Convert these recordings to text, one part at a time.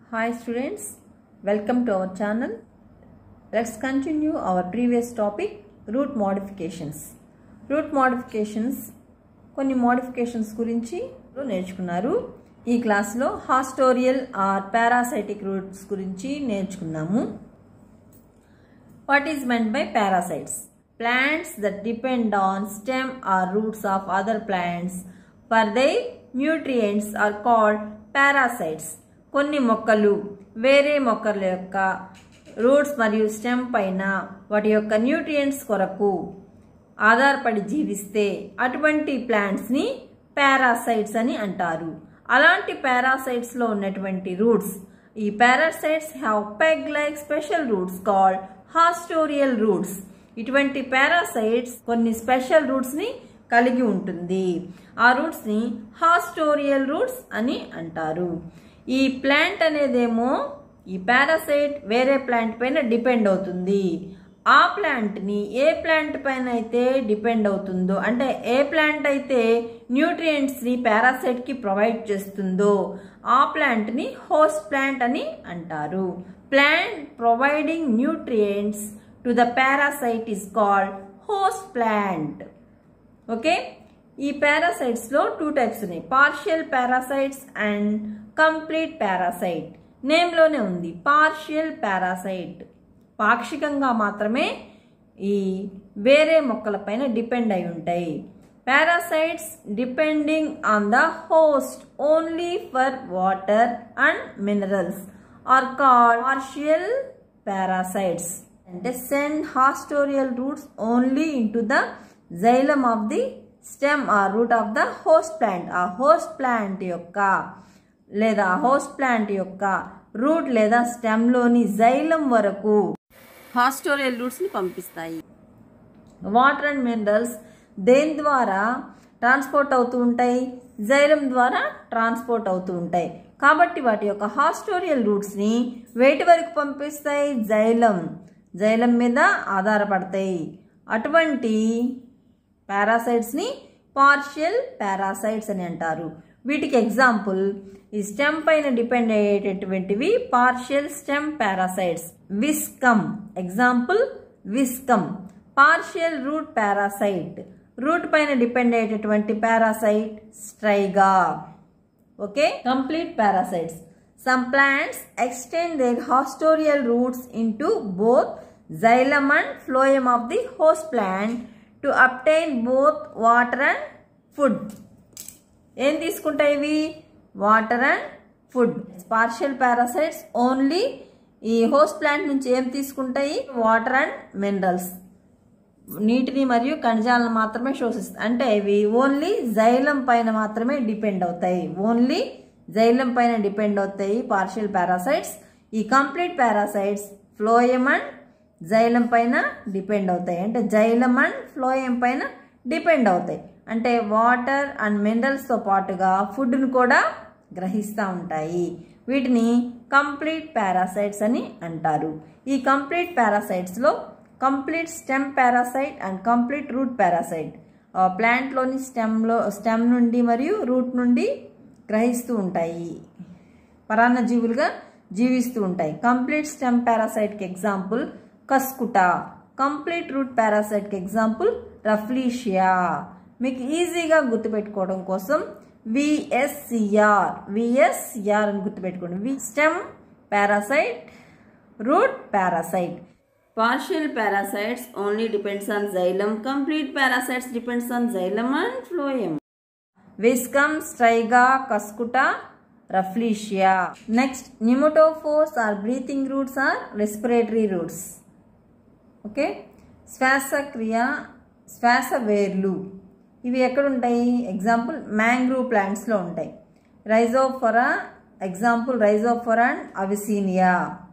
Hi students, welcome to our channel. Let's continue our previous topic root modifications. Root modifications కొన్ని modifications గురించి నేర్చుకున్నారు ఈ క్లాస్లో haustorial are parasitic roots గురించి నేర్చుకున్నాము what is meant by parasites plants that depend on stem or roots of other plants for their nutrients are called parasites కొన్ని మొక్కలు వేరే మొక్కల యొక్క రూట్స్ మరియు స్టెమ్ పైన వాటి యొక్క న్యూట్రియంట్స్ కొరకు ఆధారపడి జీవిస్తే అటువంటి ప్లాంట్స్ని పారాసైట్స్ అని అంటారు అలాంటి పారాసైట్స్లో ఉన్నటువంటి రూట్స్ ఈ parasites have peg like special roots called haustorial roots ఇటువంటి పారాసైట్స్ కొన్ని స్పెషల్ రూట్స్ని కలిగి ఉంటుంది ఆ రూట్స్ని హాస్టోరియల్ రూట్స్ అని అంటారు ఈ ప్లాంట్ అనేదేమో ఈ పారాసైట్ వేరే ప్లాంట్ పైన డిపెండ్ అవుతుంది ఆ ప్లాంట్ని ఏ ప్లాంట్ పైన అయితే డిపెండ్ అవుతుందో అంటే ఏ ప్లాంట్ అయితే న్యూట్రియంట్స్ని పారాసైట్కి ప్రొవైడ్ చేస్తుందో ఆ ప్లాంట్ని హోస్ట్ ప్లాంట్ అని అంటారు plant providing nutrients to the parasite is called host plant okay ఈ పారాసైట్స్లో టూ టైప్స్ ఉన్నాయి partial parasites and complete parasite నేమ్లోనే ఉంది పార్షియల్ పారాసైట్ పాక్షికంగా మాత్రమే ఈ వేరే మొక్కలపైన డిపెండ్ అయి ఉంటాయి parasites depending on the host only for water and minerals are called partial parasites అంటే send haustorial roots only into the xylem of the stem or root of the host plant ఆ host plant యొక్క లేదా host plant యొక్క root లేదా స్టెమ్లోని xylem వరకు haustorial రూట్స్ని పంపిస్తాయి వాటర్ అండ్ మినరల్స్ దేని ద్వారా ట్రాన్స్పోర్ట్ అవుతూ ఉంటాయి జైలం ద్వారా ట్రాన్స్పోర్ట్ అవుతూ ఉంటాయి కాబట్టి వాటి యొక్క హాస్టోరియల్ రూట్స్ని వేటి వరకు పంపిస్తాయి జైలం జైలం మీద ఆధారపడతాయి అటువంటి పారాసైట్స్ని పార్షియల్ పారాసైట్స్ అని అంటారు వీటికి ఎగ్జాంపుల్ ఈ స్టెమ్ పైన డిపెండ్ అయ్యేటటువంటివి partial stem parasites viscum example viscum partial root parasite root పైన డిపెండ్ అయ్యేటటువంటి parasite striga okay complete parasites some plants extend their haustorial roots into both xylem and phloem of the host plant to obtain both water and food ఏం తీసుకుంటాయి ఇవి water and food partial parasites only ఈ host plant నుంచి ఏం తీసుకుంటాయి water and minerals నీటిని మరియు ఖనిజాలను మాత్రమే శోషిస్తాయి అంటే ఇవి ఓన్లీ జైలం పైన మాత్రమే డిపెండ్ అవుతాయి ఓన్లీ జైలం పైన డిపెండ్ అవుతాయి పార్షియల్ పారాసైట్స్ ఈ complete parasites phloem and xylem పైన డిపెండ్ అవుతాయి అంటే జైలం అండ్ ఫ్లోయం పైన డిపెండ్ అవుతాయి అంటే వాటర్ అండ్ మినరల్స్తో పాటుగా ఫుడ్ను కూడా గ్రహిస్తూ ఉంటాయి వీటిని కంప్లీట్ పారాసైట్స్ అని అంటారు ఈ కంప్లీట్ పారాసైట్స్లో complete stem parasite and complete root parasite ప్లాంట్లోని స్టెమ్లో స్టెమ్ నుండి మరియు రూట్ నుండి గ్రహిస్తూ ఉంటాయి పరాన్నజీవులుగా జీవిస్తూ ఉంటాయి కంప్లీట్ స్టెమ్ పారాసైట్కి ఎగ్జాంపుల్ కస్కుటా కంప్లీట్ రూట్ పారాసైట్కి ఎగ్జాంపుల్ రఫ్లీషియా మీకు ఈజీగా గుర్తుపెట్టుకోవడం కోసం విఎస్సిఆర్ విఎస్సిఆర్ అని గుర్తుపెట్టుకోండి V stem parasite root parasite partial parasites only depends on xylem complete parasites depends on xylem and phloem viscum striga cuscuta rafflesia next pneumatophores or breathing roots are respiratory roots okay శ్వాసక్రియ శ్వాస వేర్లు ఇవి ఎక్కడ ఉంటాయి example mangrove ప్లాంట్స్లో ఉంటాయి రైజోఫొరా example rhizophora and అవిసీనియా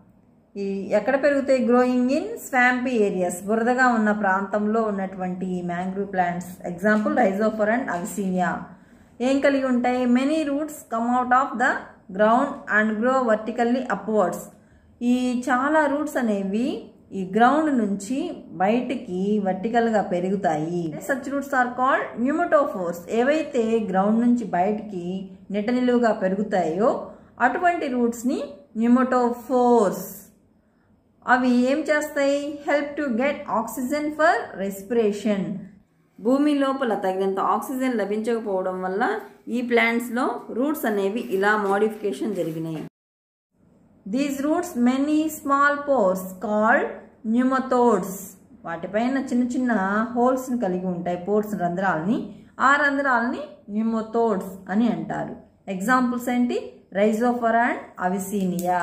ఈ ఎక్కడ పెరుగుతాయి గ్రోయింగ్ ఇన్ స్వాంపీ ఏరియాస్ బురదగా ఉన్న ప్రాంతంలో ఉన్నటువంటి mangrove plants example rhizophora and avicennia ఏం కలిగి ఉంటాయి many roots come out of the ground and grow vertically upwards ఈ చాలా రూట్స్ అనేవి ఈ గ్రౌండ్ నుంచి బయటికి వర్టికల్గా పెరుగుతాయి such roots are called pneumatophores ఏవైతే గ్రౌండ్ నుంచి బయటికి నిట నిలువుగా పెరుగుతాయో అటువంటి రూట్స్ని న్యూమటోఫోర్స్ అవి ఏం చేస్తాయి help to get oxygen for respiration భూమి లోపల తగినంత ఆక్సిజన్ లభించకపోవడం వల్ల ఈ ప్లాంట్స్లో రూట్స్ అనేవి ఇలా మోడిఫికేషన్ జరిగినాయి these roots many small pores called pneumathodes వాటిపైన చిన్న చిన్న హోల్స్ని కలిగి ఉంటాయి పోర్స్ రంధ్రాలని ఆ రంధ్రాలని న్యూమోథోడ్స్ అని అంటారు ఎగ్జాంపుల్స్ ఏంటి రైజోఫర్ అండ్ అవిసీనియా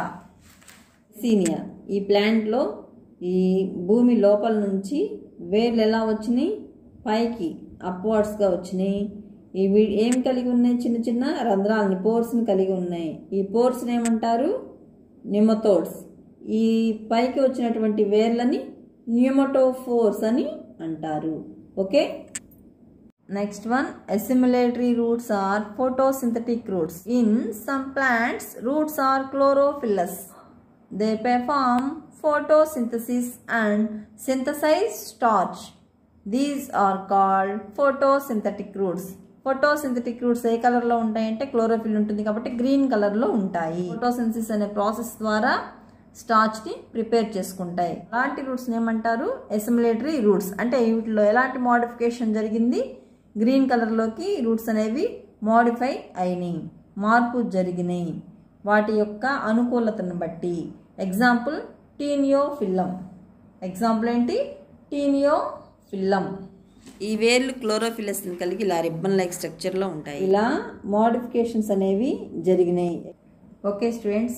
సీనియా ఈ ప్లాంట్లో ఈ భూమి లోపల నుంచి వేర్లు ఎలా వచ్చినాయి పైకి అప్వర్డ్స్గా వచ్చినాయి ఇవి ఏం కలిగి ఉన్నాయి చిన్న చిన్న రంధ్రాలని పోర్స్ని కలిగి ఉన్నాయి ఈ పోర్స్ని ఏమంటారు న్యూమతోడ్స్ ఈ పైకి వచ్చినటువంటి వేర్లని న్యూమటోఫోర్స్ అని అంటారు okay next one assimilatory roots or photosynthetic roots in some plants roots are chlorophyllous they perform photosynthesis and synthesize starch. These are called photosynthetic roots. Photosynthetic roots ఏ కలర్లో ఉంటాయంటే క్లోరోఫిల్ ఉంటుంది కాబట్టి గ్రీన్ కలర్లో ఉంటాయి ఫోటోసింథసిస్ అనే ప్రాసెస్ ద్వారా స్టార్చ్ని prepare చేసుకుంటాయి అలాంటి రూట్స్ని ఏమంటారు ఎసిమిలేటరీ రూట్స్ అంటే వీటిలో ఎలాంటి మోడిఫికేషన్ జరిగింది గ్రీన్ కలర్లోకి రూట్స్ అనేవి మోడిఫై అయినాయి మార్పు జరిగినాయి వాటి యొక్క అనుకూలతను బట్టి ఎగ్జాంపుల్ టీనియో ఫిల్లం ఎగ్జాంపుల్ ఏంటి టీనియో ఫిల్లం ఈ వేర్లు క్లోరోఫిలస్ని కలిగి ఇలా రిబ్బన్ లైక్ స్ట్రక్చర్లో ఉంటాయి ఇలా మోడిఫికేషన్స్ అనేవి జరిగినాయి ఓకే స్టూడెంట్స్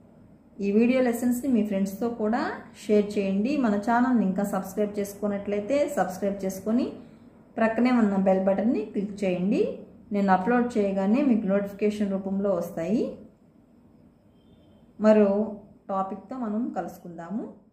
ఈ వీడియో లెసన్స్ని మీ ఫ్రెండ్స్తో కూడా షేర్ చేయండి మన ఛానల్ని ఇంకా సబ్స్క్రైబ్ చేసుకున్నట్లయితే సబ్స్క్రైబ్ చేసుకొని ప్రక్కనే ఉన్న బెల్ బటన్ని క్లిక్ చేయండి నేను అప్లోడ్ చేయగానే మీకు నోటిఫికేషన్ రూపంలో వస్తాయి మరో టాపిక్తో మనం కలుసుకుందాము